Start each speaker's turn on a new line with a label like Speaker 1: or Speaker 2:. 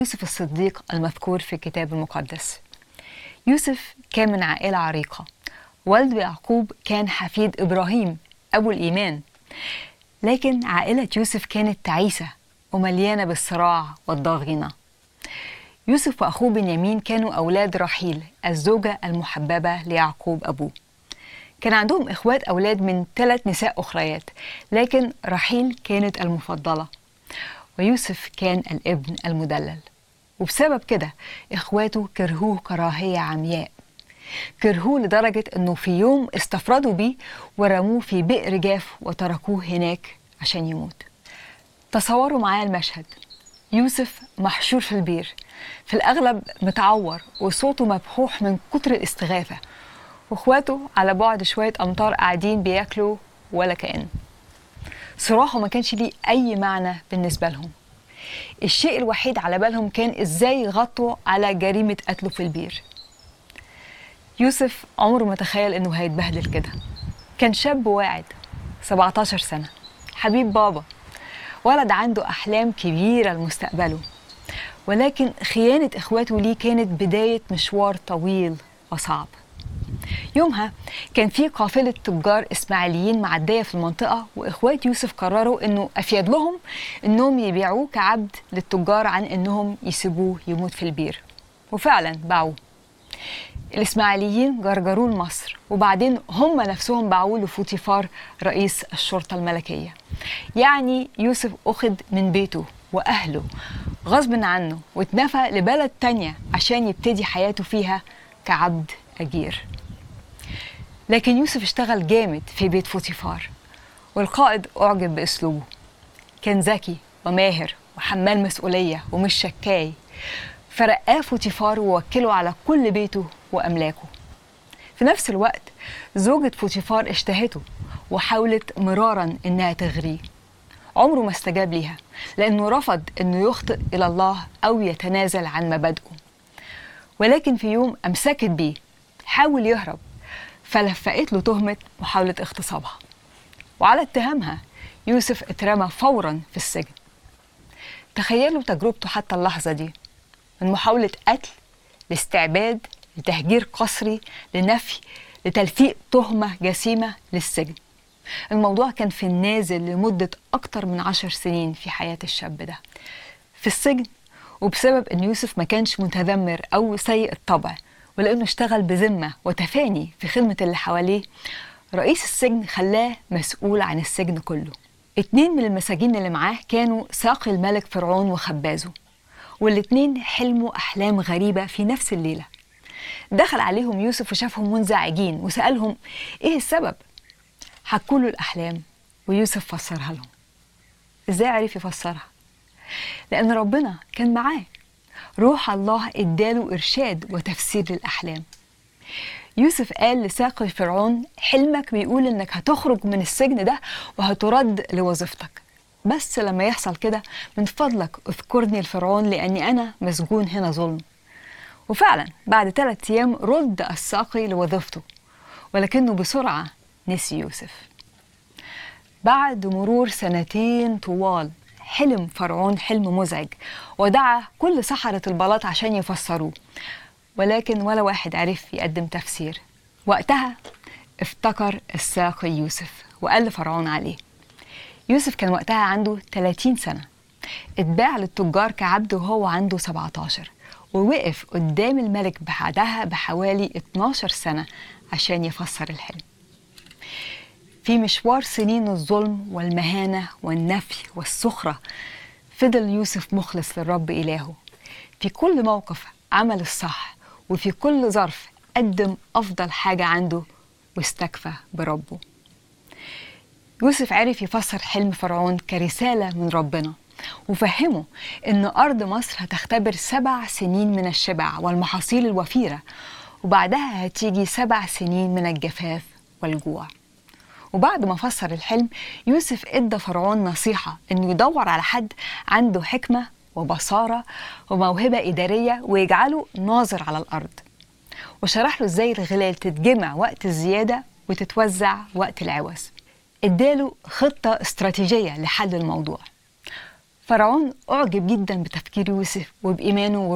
Speaker 1: يوسف الصديق المذكور في الكتاب المقدس يوسف كان من عائلة عريقة والده يعقوب كان حفيد إبراهيم أبو الإيمان لكن عائلة يوسف كانت تعيسة ومليانة بالصراع والضغينة يوسف وأخوه بنيامين كانوا أولاد رحيل الزوجة المحببة ليعقوب أبوه كان عندهم إخوات أولاد من ثلاث نساء أخريات لكن رحيل كانت المفضلة ويوسف كان الابن المدلل وبسبب كده إخواته كرهوه كراهية عمياء كرهوه لدرجة أنه في يوم استفردوا بيه ورموه في بئر جاف وتركوه هناك عشان يموت تصوروا معايا المشهد يوسف محشور في البير في الأغلب متعور وصوته مبحوح من كتر الاستغاثة واخواته على بعد شوية أمتار قاعدين بياكلوا ولا كأن صراحه ما كانش ليه أي معنى بالنسبة لهم الشيء الوحيد على بالهم كان إزاي يغطوا على جريمة قتله في البير يوسف عمره ما تخيل إنه هيتبهدل كده كان شاب واعد 17 سنة حبيب بابا ولد عنده أحلام كبيرة لمستقبله ولكن خيانة إخواته ليه كانت بداية مشوار طويل وصعب يومها كان في قافلة تجار إسماعيليين معدية في المنطقة وإخوات يوسف قرروا إنه أفيد لهم إنهم يبيعوه كعبد للتجار عن إنهم يسيبوه يموت في البير وفعلا باعوه الإسماعيليين جرجروه لمصر وبعدين هم نفسهم باعوه لفوتيفار رئيس الشرطة الملكية يعني يوسف أخذ من بيته وأهله غصب عنه واتنفى لبلد تانية عشان يبتدي حياته فيها كعبد أجير لكن يوسف اشتغل جامد في بيت فوتيفار والقائد أعجب بأسلوبه كان ذكي وماهر وحمال مسؤولية ومش شكاي فرقاه فوتيفار ووكله على كل بيته وأملاكه في نفس الوقت زوجة فوتيفار اشتهته وحاولت مرارا إنها تغريه عمره ما استجاب ليها لأنه رفض إنه يخطئ إلى الله أو يتنازل عن مبادئه ولكن في يوم أمسكت بيه حاول يهرب فلفقت له تهمة محاولة اغتصابها وعلى اتهامها يوسف اترمى فورا في السجن تخيلوا تجربته حتى اللحظة دي من محاولة قتل لاستعباد لتهجير قسري لنفي لتلفيق تهمة جسيمة للسجن الموضوع كان في النازل لمدة أكتر من عشر سنين في حياة الشاب ده في السجن وبسبب أن يوسف ما كانش متذمر أو سيء الطبع ولأنه اشتغل بذمة وتفاني في خدمة اللي حواليه رئيس السجن خلاه مسؤول عن السجن كله اتنين من المساجين اللي معاه كانوا ساقي الملك فرعون وخبازه والاتنين حلموا أحلام غريبة في نفس الليلة دخل عليهم يوسف وشافهم منزعجين وسألهم إيه السبب؟ حكوا له الأحلام ويوسف فسرها لهم إزاي عرف يفسرها؟ لأن ربنا كان معاه روح الله اداله إرشاد وتفسير للأحلام يوسف قال لساقي فرعون حلمك بيقول إنك هتخرج من السجن ده وهترد لوظيفتك بس لما يحصل كده من فضلك اذكرني لفرعون لأني أنا مسجون هنا ظلم وفعلا بعد ثلاثة أيام رد الساقي لوظيفته ولكنه بسرعة نسي يوسف بعد مرور سنتين طوال حلم فرعون حلم مزعج ودعا كل سحرة البلاط عشان يفسروه ولكن ولا واحد عرف يقدم تفسير وقتها افتكر الساقي يوسف وقال لفرعون عليه يوسف كان وقتها عنده 30 سنة اتباع للتجار كعبد وهو عنده 17 ووقف قدام الملك بعدها بحوالي 12 سنة عشان يفسر الحلم في مشوار سنين الظلم والمهانة والنفي والسخرة فضل يوسف مخلص للرب إلهه في كل موقف عمل الصح وفي كل ظرف قدم أفضل حاجة عنده واستكفى بربه يوسف عرف يفسر حلم فرعون كرسالة من ربنا وفهمه إن أرض مصر هتختبر سبع سنين من الشبع والمحاصيل الوفيرة وبعدها هتيجي سبع سنين من الجفاف والجوع وبعد ما فسر الحلم يوسف ادى فرعون نصيحة انه يدور على حد عنده حكمة وبصارة وموهبة إدارية ويجعله ناظر على الأرض وشرح له ازاي الغلال تتجمع وقت الزيادة وتتوزع وقت العوز اداله خطة استراتيجية لحل الموضوع فرعون أعجب جدا بتفكير يوسف وبإيمانه